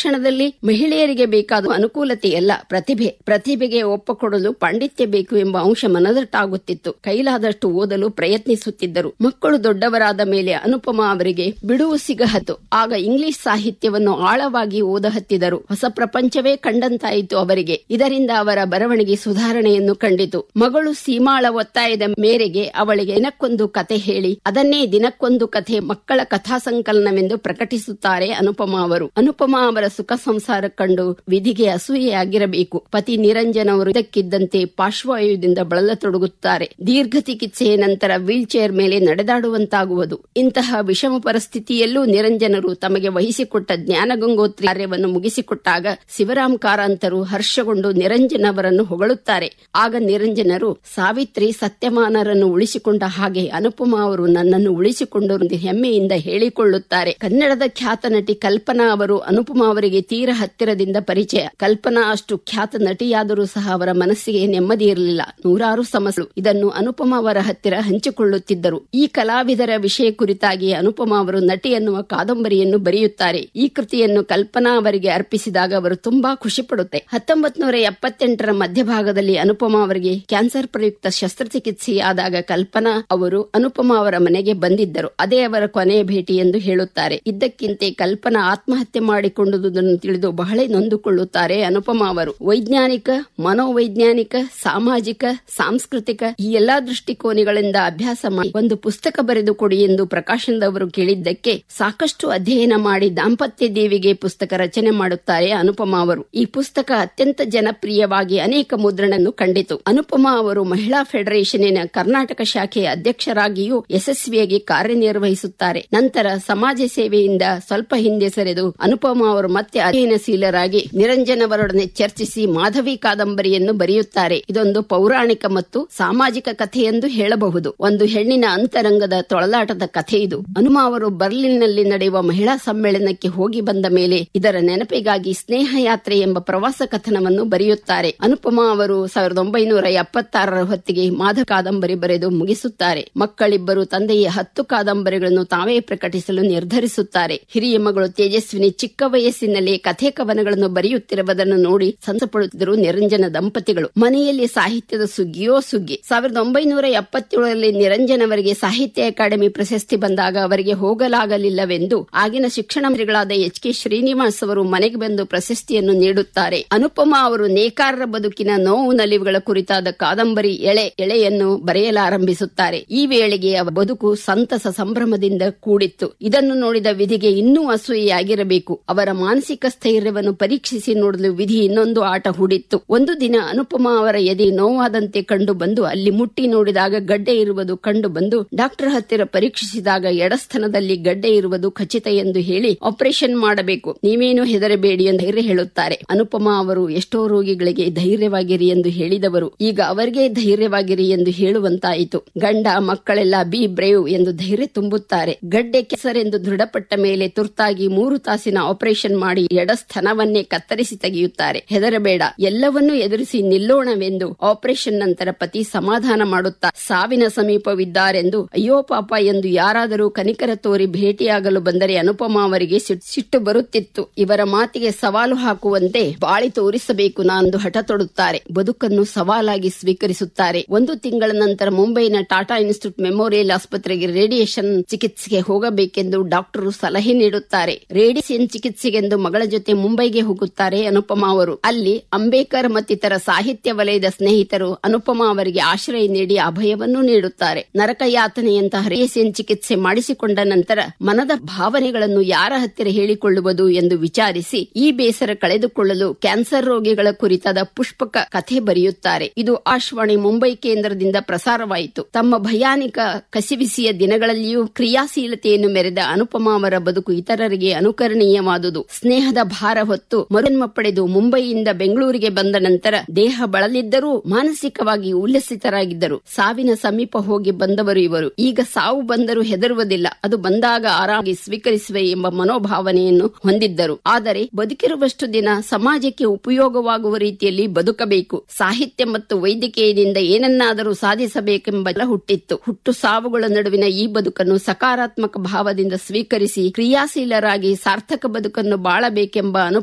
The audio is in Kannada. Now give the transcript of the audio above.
ಭಾಷಣದಲ್ಲಿ ಮಹಿಳೆಯರಿಗೆ ಬೇಕಾದ ಅನುಕೂಲತೆಯಲ್ಲ ಪ್ರತಿಭೆ ಪ್ರತಿಭೆಗೆ ಒಪ್ಪಕೊಡಲು ಪಾಂಡಿತ್ಯ ಬೇಕು ಎಂಬ ಅಂಶ ಮನದಟ್ಟಾಗುತ್ತಿತ್ತು ಕೈಲಾದಷ್ಟು ಓದಲು ಪ್ರಯತ್ನಿಸುತ್ತಿದ್ದರು ಮಕ್ಕಳು ದೊಡ್ಡವರಾದ ಮೇಲೆ ಅನುಪಮ ಅವರಿಗೆ ಬಿಡುವು ಸಿಗಹತ್ತು ಆಗ ಇಂಗ್ಲಿಷ್ ಸಾಹಿತ್ಯವನ್ನು ಆಳವಾಗಿ ಓದಹತ್ತಿದರು ಹೊಸ ಪ್ರಪಂಚವೇ ಕಂಡಂತಾಯಿತು ಅವರಿಗೆ ಇದರಿಂದ ಅವರ ಬರವಣಿಗೆ ಸುಧಾರಣೆಯನ್ನು ಕಂಡಿತು ಮಗಳು ಸೀಮಾಳ ಒತ್ತಾಯದ ಮೇರೆಗೆ ಅವಳಿಗೆ ದಿನಕ್ಕೊಂದು ಕತೆ ಹೇಳಿ ಅದನ್ನೇ ದಿನಕ್ಕೊಂದು ಕಥೆ ಮಕ್ಕಳ ಕಥಾ ಸಂಕಲನವೆಂದು ಪ್ರಕಟಿಸುತ್ತಾರೆ ಅನುಪಮ ಅವರು ಅನುಪಮ ಅವರ ಸುಖ ಸಂಸಾರ ಕಂಡು ವಿಧಿಗೆ ಅಸೂಯೆಯಾಗಿರಬೇಕು ಪತಿ ನಿರಂಜನ್ ಅವರು ಇದಕ್ಕಿದ್ದಂತೆ ಪಾರ್ಶ್ವವಾಯುದಿಂದ ಬಳಲತೊಡಗುತ್ತಾರೆ ದೀರ್ಘ ಚಿಕಿತ್ಸೆಯ ನಂತರ ವೀಲ್ ಚೇರ್ ಮೇಲೆ ನಡೆದಾಡುವಂತಾಗುವುದು ಇಂತಹ ವಿಷಮ ಪರಿಸ್ಥಿತಿಯಲ್ಲೂ ನಿರಂಜನರು ತಮಗೆ ವಹಿಸಿಕೊಟ್ಟ ಜ್ಞಾನಗಂಗೋತ್ರಿ ಕಾರ್ಯವನ್ನು ಮುಗಿಸಿಕೊಟ್ಟಾಗ ಶಿವರಾಮ್ ಕಾರಂತರು ಹರ್ಷಗೊಂಡು ನಿರಂಜನ್ ಅವರನ್ನು ಹೊಗಳುತ್ತಾರೆ ಆಗ ನಿರಂಜನರು ಸಾವಿತ್ರಿ ಸತ್ಯಮಾನರನ್ನು ಉಳಿಸಿಕೊಂಡ ಹಾಗೆ ಅನುಪಮ ಅವರು ನನ್ನನ್ನು ಉಳಿಸಿಕೊಂಡು ಎಂದು ಹೆಮ್ಮೆಯಿಂದ ಹೇಳಿಕೊಳ್ಳುತ್ತಾರೆ ಕನ್ನಡದ ಖ್ಯಾತ ನಟಿ ಕಲ್ಪನಾ ಅವರು ಅನುಪಮ ಅವರಿಗೆ ತೀರ ಹತ್ತಿರದಿಂದ ಪರಿಚಯ ಕಲ್ಪನಾ ಅಷ್ಟು ಖ್ಯಾತ ನಟಿಯಾದರೂ ಸಹ ಅವರ ಮನಸ್ಸಿಗೆ ನೆಮ್ಮದಿ ಇರಲಿಲ್ಲ ನೂರಾರು ಸಮಸ್ಯೆಗಳು ಇದನ್ನು ಅನುಪಮ ಅವರ ಹತ್ತಿರ ಹಂಚಿಕೊಳ್ಳುತ್ತಿದ್ದರು ಈ ಕಲಾವಿದರ ವಿಷಯ ಕುರಿತಾಗಿ ಅನುಪಮ ಅವರು ನಟಿ ಎನ್ನುವ ಕಾದಂಬರಿಯನ್ನು ಬರೆಯುತ್ತಾರೆ ಈ ಕೃತಿಯನ್ನು ಕಲ್ಪನಾ ಅವರಿಗೆ ಅರ್ಪಿಸಿದಾಗ ಅವರು ತುಂಬಾ ಖುಷಿ ಪಡುತ್ತೆ ಹತ್ತೊಂಬತ್ ನೂರ ಎಪ್ಪತ್ತೆಂಟರ ಮಧ್ಯಭಾಗದಲ್ಲಿ ಅನುಪಮ ಅವರಿಗೆ ಕ್ಯಾನ್ಸರ್ ಪ್ರಯುಕ್ತ ಶಸ್ತ್ರಚಿಕಿತ್ಸೆಯಾದಾಗ ಕಲ್ಪನಾ ಅವರು ಅನುಪಮ ಅವರ ಮನೆಗೆ ಬಂದಿದ್ದರು ಅದೇ ಅವರ ಕೊನೆಯ ಭೇಟಿ ಎಂದು ಹೇಳುತ್ತಾರೆ ಇದ್ದಕ್ಕಿಂತೆ ಕಲ್ಪನಾ ಆತ್ಮಹತ್ಯೆ ಮಾಡಿಕೊಂಡುದನ್ನು ತಿಳಿದು ಬಹಳ ನೊಂದುಕೊಳ್ಳುತ್ತಾರೆ ಅನುಪಮ ಅವರು ವೈಜ್ಞಾನಿಕ ಮನೋವೈಜ್ಞಾನಿಕ ಸಾಮಾಜಿಕ ಸಾಂಸ್ಕೃತಿಕ ಈ ಎಲ್ಲಾ ದೃಷ್ಟಿಕೋನಗಳಿಂದ ಅಭ್ಯಾಸ ಮಾಡಿ ಒಂದು ಪುಸ್ತಕ ಬರೆದು ಕೊಡಿ ಎಂದು ಪ್ರಕಾಶನದವರು ಕೇಳಿದ್ದಕ್ಕೆ ಸಾಕಷ್ಟು ಅಧ್ಯಯನ ಮಾಡಿ ದಾಂಪತ್ಯ ದೇವಿಗೆ ಪುಸ್ತಕ ರಚನೆ ಮಾಡುತ್ತಾರೆ ಅನುಪಮ ಅವರು ಈ ಪುಸ್ತಕ ಅತ್ಯಂತ ಜನಪ್ರಿಯವಾಗಿ ಅನೇಕ ಮುದ್ರಣನ್ನು ಕಂಡಿತು ಅನುಪಮ ಅವರು ಮಹಿಳಾ ಫೆಡರೇಷನ್ನಿನ ಕರ್ನಾಟಕ ಶಾಖೆಯ ಅಧ್ಯಕ್ಷರಾಗಿಯೂ ಯಶಸ್ವಿಯಾಗಿ ಕಾರ್ಯನಿರ್ವಹಿಸುತ್ತಾರೆ ನಂತರ ಸಮಾಜ ಸೇವೆಯಿಂದ ಸ್ವಲ್ಪ ಹಿಂದೆ ಸರಿದು ಅನುಪಮ ಅವರು ಮತ್ತೆ ಅಧ್ಯಯನಶೀಲರಾಗಿ ನಿರಂಜನ್ ಅವರೊಡನೆ ಚರ್ಚಿಸಿ ಮಾಧವಿ ಕಾದಂಬರಿಯನ್ನು ಬರೆಯುತ್ತಾರೆ ಇದೊಂದು ಪೌರಾಣಿಕ ಮತ್ತು ಸಾಮಾಜಿಕ ಕಥೆ ಎಂದು ಹೇಳಬಹುದು ಒಂದು ಹೆಣ್ಣಿನ ಅಂತರಂಗದ ತೊಳಲಾಟದ ಕಥೆ ಇದು ಹನುಮ ಅವರು ಬರ್ಲಿನ್ನಲ್ಲಿ ನಡೆಯುವ ಮಹಿಳಾ ಸಮ್ಮೇಳನಕ್ಕೆ ಹೋಗಿ ಬಂದ ಮೇಲೆ ಇದರ ನೆನಪಿಗಾಗಿ ಸ್ನೇಹ ಯಾತ್ರೆ ಎಂಬ ಪ್ರವಾಸ ಕಥನವನ್ನು ಬರೆಯುತ್ತಾರೆ ಅನುಪಮ ಅವರು ಸಾವಿರದ ಒಂಬೈನೂರ ಎಪ್ಪತ್ತಾರರ ಹೊತ್ತಿಗೆ ಮಾಧ ಕಾದಂಬರಿ ಬರೆದು ಮುಗಿಸುತ್ತಾರೆ ಮಕ್ಕಳಿಬ್ಬರು ತಂದೆಯ ಹತ್ತು ಕಾದಂಬರಿಗಳನ್ನು ತಾವೇ ಪ್ರಕಟಿಸಲು ನಿರ್ಧರಿಸುತ್ತಾರೆ ಹಿರಿಯ ಮಗಳು ತೇಜಸ್ವಿನಿ ಚಿಕ್ಕ ವಯಸ್ಸಿನಲ್ಲಿ ಕಥೆ ಕವನಗಳನ್ನು ಬರೆಯುತ್ತಿರುವುದನ್ನು ನೋಡಿ ಸಂತಪಡುತ್ತಿದ್ದರು ನಿರಂಜನ ದಂಪತಿಗಳು ಮನೆಯಲ್ಲಿ ಸಾಹಿತ್ಯದ ಸುಗ್ಗಿಯೋ ಸುಗ್ಗಿ ಸಾವಿರದ ಒಂಬೈನೂರ ಎಪ್ಪತ್ತೇಳರಲ್ಲಿ ನಿರಂಜನ್ ಅವರಿಗೆ ಸಾಹಿತ್ಯ ಅಕಾಡೆಮಿ ಪ್ರಶಸ್ತಿ ಬಂದಾಗ ಅವರಿಗೆ ಹೋಗಲಾಗಲಿಲ್ಲವೆಂದು ಆಗಿನ ಶಿಕ್ಷಣ ಮಂತ್ರಿಗಳಾದ ಎಚ್ ಕೆ ಶ್ರೀನಿವಾಸ್ ಅವರು ಮನೆಗೆ ಬಂದು ಪ್ರಶಸ್ತಿಯನ್ನು ನೀಡುತ್ತಾರೆ ಅನುಪಮ ಅವರು ನೇಕಾರರ ಬದುಕಿನ ನೋವು ನಲಿವುಗಳ ಕುರಿತಾದ ಕಾದಂಬರಿ ಎಳೆ ಎಳೆಯನ್ನು ಬರೆಯಲಾರಂಭಿಸುತ್ತಾರೆ ಈ ವೇಳೆಗೆ ಅವರ ಬದುಕು ಸಂತಸ ಸಂಭ್ರಮದಿಂದ ಕೂಡಿತ್ತು ಇದನ್ನು ನೋಡಿದ ವಿಧಿಗೆ ಇನ್ನೂ ಅಸೂಯೆಯಾಗಿರಬೇಕು ಅವರ ಮಾನಸಿಕ ಸ್ಥೈರ್ಯವನ್ನು ಪರೀಕ್ಷಿಸಿ ನೋಡಲು ವಿಧಿ ಇನ್ನೊಂದು ಆಟ ಹೂಡಿತ್ತು ಒಂದು ದಿನ ಅನುಪಮ ಅವರ ಎದೆ ನೋವಾದಂತೆ ಕಂಡು ಬಂದು ಅಲ್ಲಿ ಮುಟ್ಟಿ ನೋಡಿದಾಗ ಗಡ್ಡೆ ಇರುವುದು ಕಂಡು ಬಂದು ಡಾಕ್ಟರ್ ಹತ್ತಿರ ಪರೀಕ್ಷಿಸಿದಾಗ ಎಡಸ್ಥನದಲ್ಲಿ ಗಡ್ಡೆ ಇರುವುದು ಖಚಿತ ಎಂದು ಹೇಳಿ ಆಪರೇಷನ್ ಮಾಡಬೇಕು ನೀವೇನು ಹೆದರಬೇಡಿ ಎಂದು ಧೈರ್ಯ ಹೇಳುತ್ತಾರೆ ಅನುಪಮ ಅವರು ಎಷ್ಟೋ ರೋಗಿಗಳಿಗೆ ಧೈರ್ಯವಾಗಿರಿ ಎಂದು ಹೇಳಿದವರು ಈಗ ಅವರಿಗೆ ಧೈರ್ಯವಾಗಿರಿ ಎಂದು ಹೇಳುವಂತಾಯಿತು ಗಂಡ ಮಕ್ಕಳೆಲ್ಲ ಬಿ ಬ್ರೇವ್ ಎಂದು ಧೈರ್ಯ ತುಂಬುತ್ತಾರೆ ಗಡ್ಡೆ ಕೆಸರೆಂದು ದೃಢಪಟ್ಟ ಮೇಲೆ ತುರ್ತಾಗಿ ಮೂರು ತಾಸಿನ ಆಪರೇಷನ್ ಮಾಡಿ ಎಡಸ್ಥನವನ್ನೇ ಕತ್ತರಿಸಿ ತೆಗೆಯುತ್ತಾರೆ ಹೆದರಬೇಡ ಎಲ್ಲವನ್ನೂ ಎದುರಿಸಿ ನಿಲ್ಲೋಣವೆಂದು ಆಪರೇಷನ್ ನಂತರ ಪತಿ ಸಮಾಧಾನ ಮಾಡುತ್ತಾ ಸಾವಿನ ಸಮೀಪವಿದ್ದಾರೆಂದು ಅಯ್ಯೋ ಪಾಪ ಎಂದು ಯಾರಾದರೂ ಕನಿಕರ ತೋರಿ ಭೇಟಿಯಾಗಲು ಬಂದರೆ ಅನುಪಮ ಅವರಿಗೆ ಸಿಟ್- ಸಿಟ್ಟು ಬರುತ್ತಿತ್ತು ಇವರ ಮಾತಿಗೆ ಸವಾಲು ಹಾಕುವಂತೆ ಬಾಳಿ ತೋರಿಸಬೇಕು ನಾಂದು ಹಠ ತೊಡುತ್ತಾರೆ ಬದುಕನ್ನು ಸವಾಲಾಗಿ ಸ್ವೀಕರಿಸುತ್ತಾರೆ ಒಂದು ತಿಂಗಳ ನಂತರ ಮುಂಬೈನ ಟಾಟಾ ಇನ್ಸ್ಟಿಟ್ಯೂಟ್ ಮೆಮೋರಿಯಲ್ ಆಸ್ಪತ್ರೆಗೆ ರೇಡಿಯೇಷನ್ ಚಿಕಿತ್ಸೆಗೆ ಹೋಗಬೇಕೆಂದು ಡಾಕ್ಟರು ಸಲಹೆ ನೀಡುತ್ತಾರೆ ರೇಡಿಯೇಷನ್ ಚಿಕಿತ್ಸೆಗೆಂದು ಮಗಳ ಜೊತೆ ಮುಂಬೈಗೆ ಹೋಗುತ್ತಾರೆ ಅನುಪಮ ಅವರು ಅಲ್ಲಿ ಅಂಬೇಕರ್ ಮತ್ತಿತರ ಸಾಹಿತ್ಯ ವಲಯದ ಸ್ನೇಹಿತರು ಅನುಪಮ ಅವರಿಗೆ ಆಶ್ರಯ ನೀಡಿ ಅಭಯವನ್ನು ನೀಡುತ್ತಾರೆ ನರಕ ಯಾತನೆಯಂತಹ ರೇಡಿಯೇಷನ್ ಚಿಕಿತ್ಸೆ ಮಾಡಿಸಿಕೊಂಡ ನಂತರ ಮನದ ಭಾವನೆಗಳನ್ನು ಯಾರ ಹತ್ತಿರ ಹೇಳಿಕೊಳ್ಳುವುದು ಎಂದು ವಿಚಾರಿಸಿ ಈ ಬೇಸರ ಕಳೆದುಕೊಳ್ಳಲು ಕ್ಯಾನ್ಸರ್ ರೋಗಿಗಳ ಕುರಿತಾದ ಪುಷ್ಪಕ ಕಥೆ ಬರೆಯುತ್ತಾರೆ ಇದು ಆಕಾಶವಾಣಿ ಮುಂಬೈ ಕೇಂದ್ರದಿಂದ ಪ್ರಸಾರವಾಯಿತು ತಮ್ಮ ಭಯಾನಿಕ ಕಸಿವಿಸಿಯ ದಿನಗಳಲ್ಲಿಯೂ ಕ್ರಿಯಾಶೀಲತೆಯನ್ನು ಮೆರೆದ ಅನುಪಮ ಅವರ ಬದುಕು ಇತರರಿಗೆ ಅನುಕರಣೀಯವಾದುದು ಸ್ನೇಹದ ಭಾರ ಹೊತ್ತು ಮರುಜನ್ಮ ಪಡೆದು ಮುಂಬೈಯಿಂದ ಬೆಂಗಳೂರಿಗೆ ಬಂದ ನಂತರ ದೇಹ ಬಳಲಿದ್ದರೂ ಮಾನಸಿಕವಾಗಿ ಉಲ್ಲಸಿತರಾಗಿದ್ದರು ಸಾವಿನ ಸಮೀಪ ಹೋಗಿ ಬಂದವರು ಇವರು ಈಗ ಸಾವು ಬಂದರೂ ಹೆದರುವುದಿಲ್ಲ ಅದು ಬಂದಾಗ ಆರಾಮಾಗಿ ಸ್ವೀಕರಿಸುವೆ ಎಂಬ ಮನೋಭಾವನೆಯನ್ನು ಹೊಂದಿದ್ದರು ಆದರೆ ಬದುಕಿರುವಷ್ಟು ದಿನ ಸಮಾಜಕ್ಕೆ ಉಪಯೋಗವಾಗುವ ರೀತಿಯಲ್ಲಿ ಬದುಕಬೇಕು ಸಾಹಿತ್ಯ ಮತ್ತು ವೈದ್ಯಕೀಯದಿಂದ ಏನನ್ನಾದರೂ ಸಾಧಿಸಬೇಕೆಂಬ ಛಲ ಹುಟ್ಟಿತ್ತು ಹುಟ್ಟು ಸಾವುಗಳ ನಡುವಿನ ಈ ಬದುಕನ್ನು ಸಕಾರಾತ್ಮಕ ಭಾವದಿಂದ ಸ್ವೀಕರಿಸಿ ಕ್ರಿಯಾಶೀಲರಾಗಿ ಸಾರ್ಥಕ ಬದುಕನ್ನು ಬಾಳಬೇಕೆಂಬ ಅನುಪ